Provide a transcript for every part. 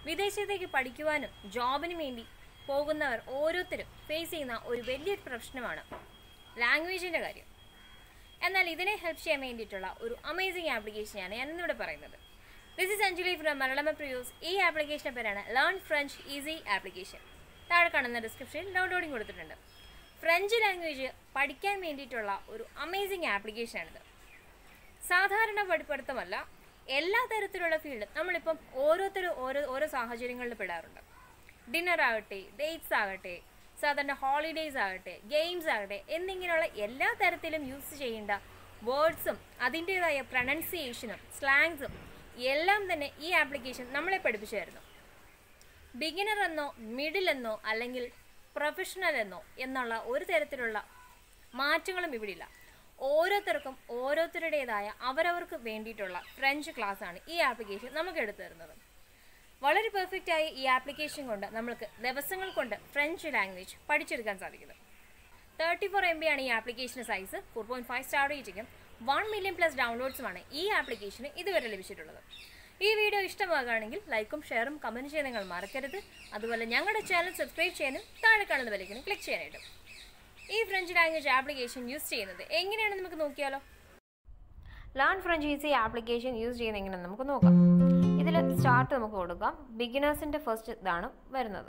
വിദേശത്തേക്ക് പഠിക്കുവാനും ജോബിനും വേണ്ടി പോകുന്നവർ ഓരോരുത്തരും ഫേസ് ചെയ്യുന്ന ഒരു വലിയൊരു പ്രശ്നമാണ് ലാംഗ്വേജിൻ്റെ കാര്യം എന്നാൽ ഇതിനെ ഹെൽപ്പ് ചെയ്യാൻ വേണ്ടിയിട്ടുള്ള ഒരു അമേസിംഗ് ആപ്ലിക്കേഷനാണ് ഞാൻ ഇന്നിവിടെ പറയുന്നത് this is Anjali from Malayalam പ്രിയൂസ് ഈ ആപ്ലിക്കേഷൻ്റെ പേരാണ് ലേൺ ഫ്രഞ്ച് ഈസി ആപ്ലിക്കേഷൻ താഴെ കാണുന്ന ഡിസ്ക്രിപ്ഷനിൽ ഡൗൺലോഡിംഗ് കൊടുത്തിട്ടുണ്ട് ഫ്രഞ്ച് ലാംഗ്വേജ് പഠിക്കാൻ വേണ്ടിയിട്ടുള്ള ഒരു അമേസിംഗ് ആപ്ലിക്കേഷനാണിത് സാധാരണ പഠിപ്പിടുത്തമല്ല എല്ലാ തരത്തിലുള്ള ഫീൽഡും നമ്മളിപ്പം ഓരോരുത്തരും ഓരോ ഓരോ സാഹചര്യങ്ങളിൽ പെടാറുണ്ട് ഡിന്നർ ആകട്ടെ ഡേറ്റ്സ് ആകട്ടെ സാധാരണ ഹോളിഡേയ്സ് ആകട്ടെ ഗെയിംസ് ആകട്ടെ എന്നിങ്ങനെയുള്ള എല്ലാ തരത്തിലും യൂസ് ചെയ്യേണ്ട വേർഡ്സും അതിൻ്റേതായ പ്രൊനൗൺസിയേഷനും സ്ലാങ്സും എല്ലാം തന്നെ ഈ ആപ്ലിക്കേഷൻ നമ്മളെ പഠിപ്പിച്ചു തരുന്നു ബിഗിനർ എന്നോ മിഡിൽ എന്നോ അല്ലെങ്കിൽ പ്രൊഫഷണൽ എന്നോ എന്നുള്ള ഒരു തരത്തിലുള്ള മാറ്റങ്ങളും ഇവിടെ ഇല്ല ഓരോരുത്തർക്കും ഓരോരുത്തരുടേതായ അവരവർക്ക് വേണ്ടിയിട്ടുള്ള ഫ്രഞ്ച് ക്ലാസ്സാണ് ഈ ആപ്ലിക്കേഷൻ നമുക്ക് എടുത്തു തരുന്നത് വളരെ പെർഫെക്റ്റ് ആയ ഈ ആപ്ലിക്കേഷൻ കൊണ്ട് നമ്മൾക്ക് ദിവസങ്ങൾ കൊണ്ട് ഫ്രഞ്ച് ലാംഗ്വേജ് പഠിച്ചെടുക്കാൻ സാധിക്കുന്നത് തേർട്ടി ഫോർ എം ബി ആണ് ഈ ആപ്ലിക്കേഷൻ്റെ size four point five star റേറ്റിംഗും വൺ മില്യൺ പ്ലസ് ഡൗൺലോഡ്സുമാണ് ഈ ആപ്ലിക്കേഷന് ഇതുവരെ ലഭിച്ചിട്ടുള്ളത് ഈ വീഡിയോ ഇഷ്ടമാകുകയാണെങ്കിൽ ലൈക്കും ഷെയറും കമൻറ്റ് ചെയ്യാൻ നിങ്ങൾ മറക്കരുത് അതുപോലെ ഞങ്ങളുടെ ചാനൽ സബ്സ്ക്രൈബ് ചെയ്യാനും താഴെ കാണുന്ന വിലക്കിനും ക്ലിക്ക് ചെയ്യാനായിട്ടും ഈ ഫ്രഞ്ച് ലാംഗ്വേജ് ആപ്ലിക്കേഷൻ യൂസ് ചെയ്യുന്നത് എങ്ങനെയാണെന്ന് നമുക്ക് നോക്കിയാലോ learn French easy application use ചെയ്യുന്നത് എങ്ങനെയാണെന്ന് നമുക്ക് നോക്കാം ഇതിൽ സ്റ്റാർട്ട് നമുക്ക് കൊടുക്കാം ബിഗിനേഴ്സിൻ്റെ ഫസ്റ്റ് ഇതാണ് വരുന്നത്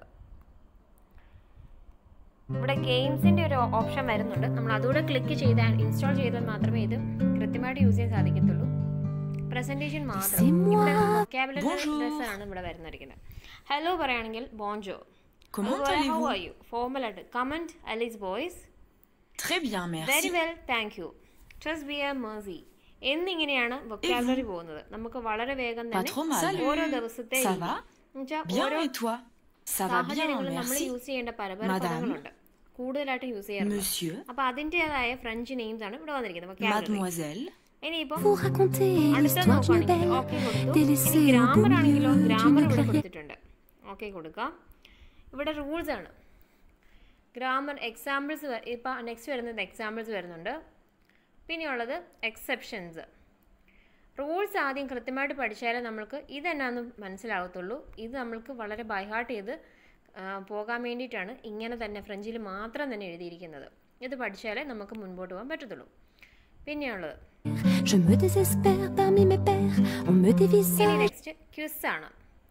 ഇവിടെ ഗെയിംസിൻ്റെ ഒരു ഓപ്ഷൻ വരുന്നുണ്ട് നമ്മൾ അതുകൂടെ ക്ലിക്ക് ചെയ്താൽ ഇൻസ്റ്റാൾ ചെയ്താൽ മാത്രമേ ഇത് കൃത്യമായിട്ട് യൂസ് ചെയ്യാൻ സാധിക്കത്തുള്ളൂ പ്രസൻറ്റേഷൻ മാത്രം ഇവിടെ വൊക്കാബുലറി ആണ് ഇവിടെ വരുന്നിരിക്കുന്നത് ഹലോ പറയുകയാണെങ്കിൽ ബോൺജോ Comment how allez-vous are you formal ആയിട്ട് കമൻറ്റ് അലീസ് ബോയ്സ് Très bien, very merci. Well thank you ട്രസ്റ്റ് ബി എ മേഴ്സി എന്നിങ്ങനെയാണ് വൊക്കാബുലറി പോകുന്നത് നമുക്ക് വളരെ വേഗം Pas trop mal. തന്നെ ഓരോ ദിവസത്തെ Ça va എന്നുവെച്ചാൽ Bien ഓരോ et toi Ça va bien, സാഹചര്യങ്ങളിൽ നമ്മൾ merci. യൂസ് ചെയ്യേണ്ട പല പല Madame. പദങ്ങളുണ്ട് കൂടുതലായിട്ട് യൂസ് ചെയ്യാറുണ്ട് Monsieur, അപ്പൊ അതിൻ്റെതായ ഫ്രഞ്ച് നെയിംസ് ആണ് ഇവിടെ വന്നിരിക്കുന്നത് vocabulary. mademoiselle, ഇനിയിപ്പം Vous raconter അടുത്ത l'histoire d'une നോക്കുകയാണെങ്കിൽ belle ഓക്കെ കൊടുത്തു délaissée ഇനി au beau ഗ്രാമർ ആണെങ്കിലോ milieu ഗ്രാമർ d'une ഇവിടെ clairière. കൊടുത്തിട്ടുണ്ട് ഓക്കെ കൊടുക്കാം ഇവിടെ റൂൾസ് ആണ് ഗ്രാമർ എക്സാമ്പിൾസ് ഇപ്പം നെക്സ്റ്റ് വരുന്നത് എക്സാമ്പിൾസ് വരുന്നുണ്ട് പിന്നെയുള്ളത് എക്സെപ്ഷൻസ് റൂൾസ് ആദ്യം കൃത്യമായിട്ട് പഠിച്ചാലേ നമ്മൾക്ക് ഇതെന്നാന്ന് മനസ്സിലാകത്തുള്ളൂ ഇത് നമ്മൾക്ക് വളരെ ബൈഹാർട്ട് ചെയ്ത് ആ, പോകാൻ വേണ്ടിയിട്ടാണ് ഇങ്ങനെ തന്നെ ഫ്രഞ്ചിൽ മാത്രം തന്നെ എഴുതിയിരിക്കുന്നത് ഇത് പഠിച്ചാലേ നമുക്ക് മുൻപോട്ട് പോകാൻ പറ്റത്തുള്ളൂ പിന്നെയുള്ളത് Je me désespère parmi mes pères, on me ഇനി dévisage. നെക്സ്റ്റ് ക്വിസ് ആണ്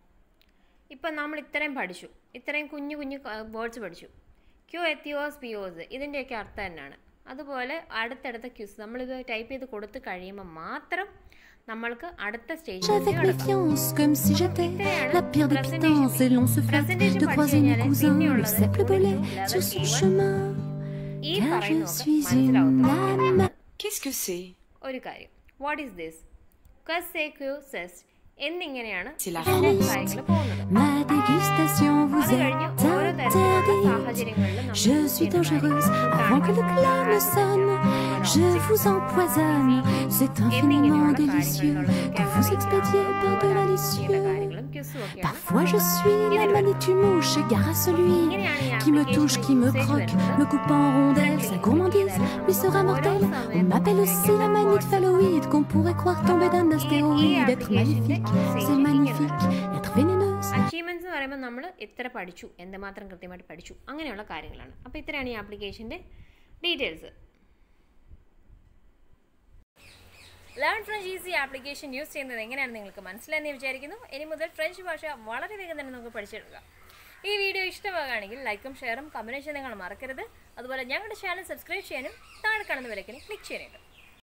ഇപ്പം നമ്മൾ ഇത്രയും പഠിച്ചു ഇത്രയും കുഞ്ഞു കുഞ്ഞു വേർഡ്സ് പഠിച്ചു ക്യൂ എത്തിയോസ് പിയോസ് ഇതിൻ്റെയൊക്കെ അർത്ഥം തന്നെയാണ് അതുപോലെ അടുത്തടുത്ത ക്യൂസ് നമ്മളിത് ടൈപ്പ് ചെയ്ത് കൊടുത്തു കഴിയുമ്പോൾ മാത്രം നമ്മൾക്ക് അടുത്ത സ്റ്റേജിലേക്ക് Avec കടക്കാം méfiance, comme si j'étais la pire des Presentation. pitans, et l'on se flatte Presentation de croiser mes പഠിച്ചു cousins, കഴിഞ്ഞാല് le sable പിന്നെയുള്ളത് bolait level sur son B1. chemin. ഈ Car je പറയുന്നതൊക്കെ suis une മനസ്സിലാവത്തുള്ളൂ âme. qu'est-ce que c'est ഒരു കാര്യം what is this കസ് ക്യൂ സെസ് എന്നിങ്ങനെയാണ് C'est la ഇതിന്റെ France. കാര്യങ്ങൾ പോകുന്നത് Ma dégustation vous അത് കഴിഞ്ഞ് est ഓരോ തരത്തിലുള്ള interdite. സാഹചര്യങ്ങളിൽ നമ്മൾ Je use suis ചെയ്യുന്ന dangereuse കാര്യങ്ങൾ avant que le എന്താണ്? clan ne sonne. Je vous empoisonne. C'est infiniment délicieux que vous expédiez par-delà les cieux. Parfois je suis la malétue mouche, gare à celui qui me touche, qui me croque, me coupe en rondelles. Sa gourmandise lui sera mortelle. On m'appelle aussi la manite phalloïde, qu'on pourrait croire tomber d'un astéroïde. Être magnifique, c'est magnifique. Être vénéneuse, achievements എന്ന് പറയുമ്പോൾ നമ്മൾ എത്ര പഠിച്ചു എന്തുമാത്രം കൃത്യമായിട്ട് പഠിച്ചു അങ്ങനെയുള്ള കാര്യങ്ങളാണ് അപ്പോൾ ഇത്രയാണ് ഈ ആപ്ലിക്കേഷൻ്റെ details learn French easy application use ചെയ്യുന്നത് എങ്ങനെയാണെന്ന് നിങ്ങൾക്ക് മനസ്സിലായെന്ന് വിചാരിക്കുന്നു ഇനി മുതൽ ഫ്രഞ്ച് ഭാഷ വളരെ വേഗം തന്നെ നമുക്ക് പഠിച്ചെടുക്കാം ഈ വീഡിയോ ഇഷ്ടമാകുകയാണെങ്കിൽ ലൈക്കും ഷെയറും കമൻറ്റ് ചെയ്യാൻ നിങ്ങൾ മറക്കരുത് അതുപോലെ ഞങ്ങളുടെ ചാനൽ സബ്സ്ക്രൈബ് ചെയ്യാനും താഴെ കാണുന്ന വിലക്കിന് ക്ലിക്ക് ചെയ്യാനായിട്ട്